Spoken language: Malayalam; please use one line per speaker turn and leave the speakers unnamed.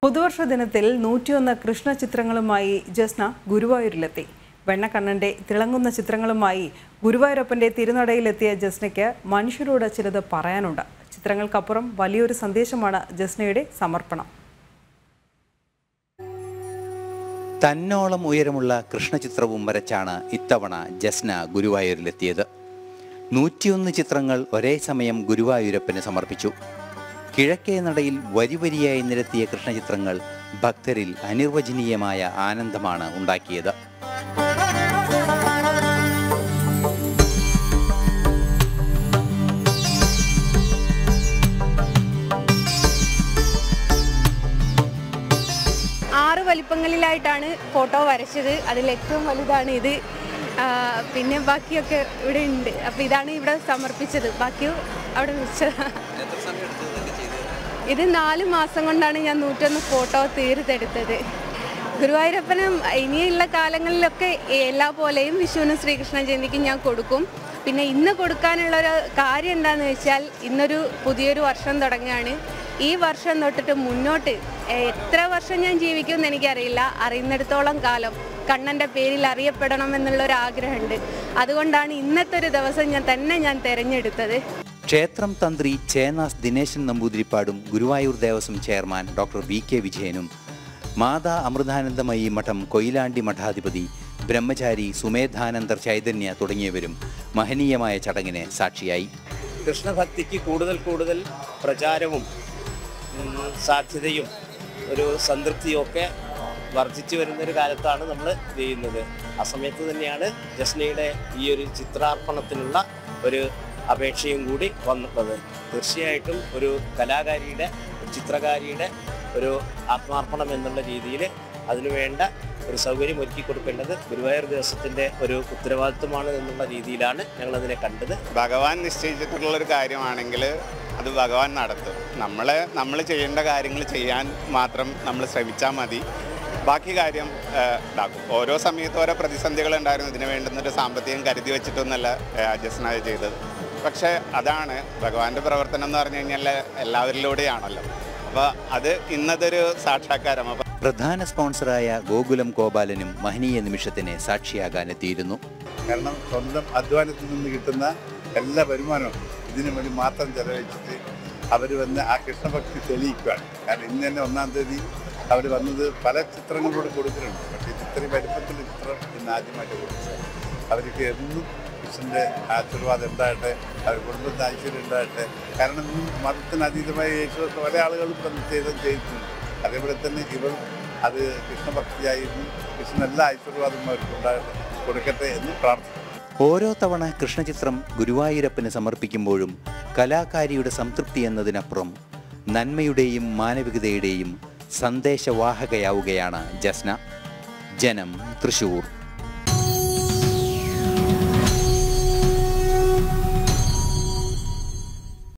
പുതുവർഷ ദിനത്തിൽ നൂറ്റിയൊന്ന് കൃഷ്ണ ചിത്രങ്ങളുമായി ജസ്ന ഗുരുവായൂരിലെത്തി വെണ്ണക്കണ്ണന്റെ തിളങ്ങുന്ന ചിത്രങ്ങളുമായി ഗുരുവായൂരപ്പന്റെ തിരുനടയിലെത്തിയ ജസ്നയ്ക്ക് മനുഷ്യരോട് ചിലത് പറയാനുണ്ട് ചിത്രങ്ങൾക്കപ്പുറം വലിയൊരു സന്ദേശമാണ് ജസ്നയുടെ സമർപ്പണം
തന്നോളം ഉയരമുള്ള കൃഷ്ണചിത്രവും വരച്ചാണ് ഇത്തവണ ജസ്ന ഗുരുവായൂരിലെത്തിയത് നൂറ്റിയൊന്ന് ചിത്രങ്ങൾ ഒരേ സമയം ഗുരുവായൂരപ്പന് സമർപ്പിച്ചു കിഴക്കേ നടയിൽ വരിവരിയായി നിരത്തിയ കൃഷ്ണചിത്രങ്ങൾ ഭക്തരിൽ അനിർവചനീയമായ ആനന്ദമാണ് ഉണ്ടാക്കിയത്
ആറ് വലിപ്പങ്ങളിലായിട്ടാണ് ഫോട്ടോ വരച്ചത് അതിൽ ഏറ്റവും വലുതാണ് ഇത് ആ, പിന്നെ ബാക്കിയൊക്കെ ഇവിടെ ഉണ്ട് അപ്പോൾ ഇതാണ് ഇവിടെ സമർപ്പിച്ചത് ബാക്കി അവിടെ വെച്ചത് ഇത് നാല് മാസം കൊണ്ടാണ് ഞാൻ നൂറ്റൊന്ന് ഫോട്ടോ തീർത്തെടുത്തത് ഗുരുവായൂരപ്പനും ഇനിയുള്ള കാലങ്ങളിലൊക്കെ എല്ലാ പോലെയും വിഷുവിനും ശ്രീകൃഷ്ണ ജയന്തിക്കും ഞാൻ കൊടുക്കും പിന്നെ ഇന്ന് കൊടുക്കാനുള്ള ഒരു കാര്യം എന്താണെന്ന് വെച്ചാൽ ഇന്നൊരു പുതിയൊരു വർഷം തുടങ്ങുകയാണ് ഈ വർഷം തൊട്ടിട്ട് മുന്നോട്ട് എത്ര വർഷം ഞാൻ ജീവിക്കുമെന്ന് എനിക്കറിയില്ല അറിയുന്നിടത്തോളം കാലം കണ്ണൻ്റെ പേരിൽ അറിയപ്പെടണം എന്നുള്ളൊരു ആഗ്രഹമുണ്ട് അതുകൊണ്ടാണ് ഇന്നത്തെ ഒരു ദിവസം ഞാൻ തന്നെ ഞാൻ തിരഞ്ഞെടുത്തത്
ക്ഷേത്രം തന്ത്രി ചേനാസ് ദിനേശൻ നമ്പൂതിരിപ്പാടും Guruvayur Devaswom chairman doctor V K വിജയനും മാതാ അമൃതാനന്ദമയി മഠം കൊയിലാണ്ടി മഠാധിപതി ബ്രഹ്മചാരി സുമേധാനന്ദർ ചൈതന്യ തുടങ്ങിയവരും മഹനീയമായ ചടങ്ങിന് സാക്ഷിയായി
കൃഷ്ണഭക്തിക്ക് കൂടുതൽ കൂടുതൽ പ്രചാരവും ഉം, സാധ്യതയും ഒരു സംതൃപ്തിയും ഒക്കെ വർദ്ധിച്ചു വരുന്നൊരു കാലത്താണ് നമ്മൾ ചെയ്യുന്നത് ആ സമയത്ത് തന്നെയാണ് ജസ്നയുടെ ഈ ഒരു ചിത്രാർപ്പണത്തിനുള്ള ഒരു അപേക്ഷയും കൂടി വന്നിട്ടുള്ളത് തീർച്ചയായിട്ടും ഒരു കലാകാരിയുടെ ഒരു ചിത്രകാരിയുടെ ഒരു ആത്മാർപ്പണം എന്നുള്ള രീതിയിൽ അതിനുവേണ്ട ഒരു സൗകര്യം ഒരുക്കി കൊടുക്കേണ്ടത് ഗുരുവായൂർ ദിവസത്തിൻ്റെ ഒരു ഉത്തരവാദിത്വമാണ് എന്നുള്ള രീതിയിലാണ് ഞങ്ങളതിനെ കണ്ടത്
ഭഗവാൻ നിശ്ചയിച്ചിട്ടുള്ള ഒരു കാര്യമാണെങ്കിൽ അത് ഭഗവാൻ നടത്തും നമ്മൾ നമ്മൾ ചെയ്യേണ്ട കാര്യങ്ങൾ ചെയ്യാൻ മാത്രം നമ്മൾ ശ്രമിച്ചാൽ മതി ബാക്കി കാര്യം ആ, ഇതാക്കും ഓരോ സമയത്തും ഓരോ പ്രതിസന്ധികൾ ഉണ്ടായിരുന്നു ഇതിന് വേണ്ടുന്നൊരു സാമ്പത്തികം കരുതി വെച്ചിട്ടൊന്നല്ല ജസ്നായ ചെയ്തത് പക്ഷേ അതാണ് ഭഗവാന്റെ പ്രവർത്തനം എന്ന് പറഞ്ഞു കഴിഞ്ഞാൽ എല്ലാവരിലൂടെയാണല്ലോ അപ്പോൾ അത് ഇന്നതൊരു സാക്ഷാത്കാരം അപ്പോൾ
പ്രധാന സ്പോൺസറായ ഗോകുലം ഗോപാലനും മഹനീയ നിമിഷത്തിന് സാക്ഷിയാകാനെത്തിയിരുന്നു
കാരണം സ്വന്തം അധ്വാനത്തിൽ നിന്ന് കിട്ടുന്ന എല്ലാ വരുമാനവും ഇതിനു വേണ്ടി മാത്രം ചെലവഴിച്ചിട്ട് അവർ വന്ന് ആ കൃഷ്ണഭക്തി തെളിയിക്കുകയാണ് കാരണം ഇന്ന് തന്നെ ഒന്നാം തീയതി അവർ വന്നത് പല ചിത്രങ്ങളോട് കൊടുക്കുന്നുണ്ട് പക്ഷേ ഇത് ഇത്രയും വലിപ്പത്തിൽ ചിത്രം ഇന്ന് ആദ്യമായിട്ട് കൊടുത്തത് അവർക്ക് എന്നും കൃഷ്ണൻ്റെ ആശീർവാദം ഉണ്ടാകട്ടെ അവർ കുടുംബത്തിന് ഐശ്വര്യം ഉണ്ടാകട്ടെ കാരണം ഇന്ന് മതത്തിന് അതീതമായ യേശു പല ആളുകളും ഇപ്പം ചെയ്തും ചെയ്തിട്ടുണ്ട് അതേപോലെ തന്നെ ഇവർ അത് കൃഷ്ണഭക്തിയായിരുന്നു കൃഷ്ണൻ എല്ലാ ഐശ്വര്യവാദവും അവർക്ക് ഉണ്ടാകട്ടെ കൊടുക്കട്ടെ എന്ന് പ്രാർത്ഥിക്കുന്നു
ഓരോ തവണ കൃഷ്ണചിത്രം ഗുരുവായൂരപ്പന് സമർപ്പിക്കുമ്പോഴും കലാകാരിയുടെ സംതൃപ്തി എന്നതിനപ്പുറം നന്മയുടെയും മാനവികതയുടെയും സന്ദേശവാഹകയാവുകയാണ് ജസ്ന ജനം തൃശൂർ